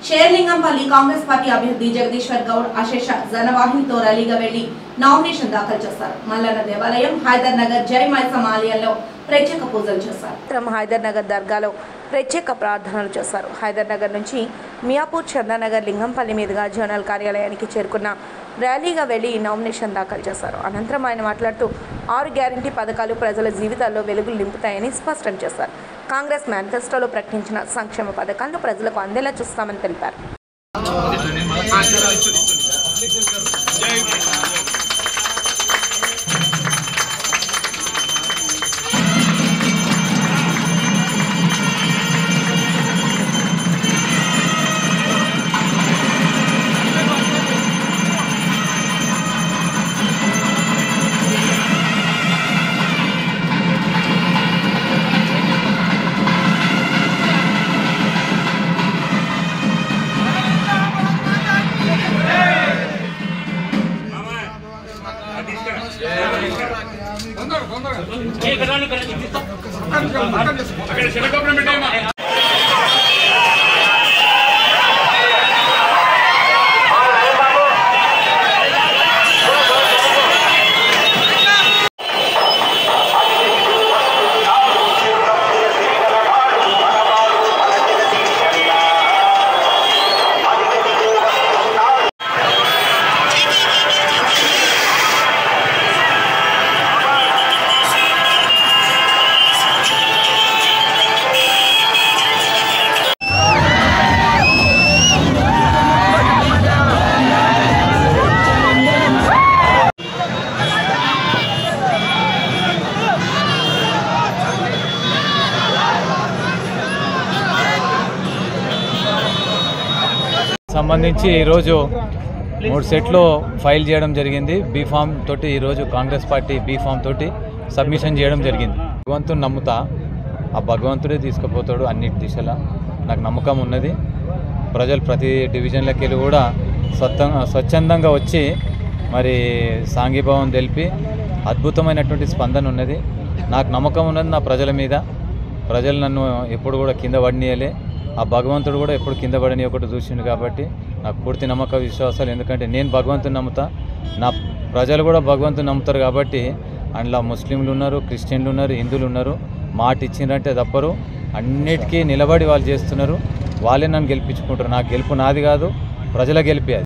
Serilingampally Congress party అభ్యర్థి జగదీశ్వర్ గౌడ్ అశేష జనవాహినితో ర్యాలీగా వెళ్లి నామినేషన్ దాఖలు చేశారు మల్లన్న దేవాలయం హైదర్ నగర్ జై మైసమ్ ఆలయాల్లో ప్రత్యేక పూజలు చేశారు అనంతరం హైదర్ నగర్ దర్గాలో ప్రత్యేక ప్రార్థనలు చేశారు హైదర్ నగర్ నుంచి మియాపూర్ చందానగర్ లింగంపల్లి మీదుగా జోనల్ కార్యాలయానికి చేరుకున్న ర్యాలీగా వెళ్లి నామినేషన్ దాఖలు చేశారు అనంతరం ఆయన మాట్లాడుతూ ఆరు గ్యారంటీ పథకాలు ప్రజల జీవితాల్లో వెలుగులు నింపుతాయని స్పష్టం చేశారు కాంగ్రెస్ మేనిఫెస్టోలో ప్రకటించిన సంక్షేమ పథకాలను ప్రజలకు అందేలా చూస్తామని తెలిపారు అక్కడ శిలకపురం పెట్టేయమా సంబంధించి ఈరోజు మూడు సెట్లు ఫైల్ చేయడం జరిగింది బీ ఫామ్ తోటి ఈరోజు కాంగ్రెస్ పార్టీ బీ ఫామ్ తోటి సబ్మిషన్ చేయడం జరిగింది భగవంతుని నమ్ముతా ఆ భగవంతుడే తీసుకుపోతాడు అన్ని దిశలా నాకు నమ్మకం ఉన్నది ప్రజలు ప్రతి డివిజన్లకి వెళ్ళి కూడా స్వచ్ఛంగా స్వచ్ఛందంగా వచ్చి మరి సాంఘీభావం తెలిపి అద్భుతమైనటువంటి స్పందన ఉన్నది నాకు నమ్మకం ఉన్నది నా ప్రజల మీద ప్రజలు నన్ను ఎప్పుడు కూడా కింద పడినీయలే ఆ భగవంతుడు కూడా ఎప్పుడు కింద పడని ఒకటి చూసిండు కాబట్టి నాకు పూర్తి నమ్మక విశ్వాసాలు ఎందుకంటే నేను భగవంతుని నమ్ముతా నా ప్రజలు కూడా భగవంతుని నమ్ముతారు కాబట్టి అందులో ముస్లింలు ఉన్నారు క్రిస్టియన్లు ఉన్నారు హిందువులు ఉన్నారు మాట ఇచ్చిండ్రంటే తప్పరు అన్నిటికీ నిలబడి వాళ్ళు చేస్తున్నారు వాళ్ళే నన్ను గెలిపించుకుంటారు నాకు గెలుపు నాది కాదు ప్రజల గెలిపి అది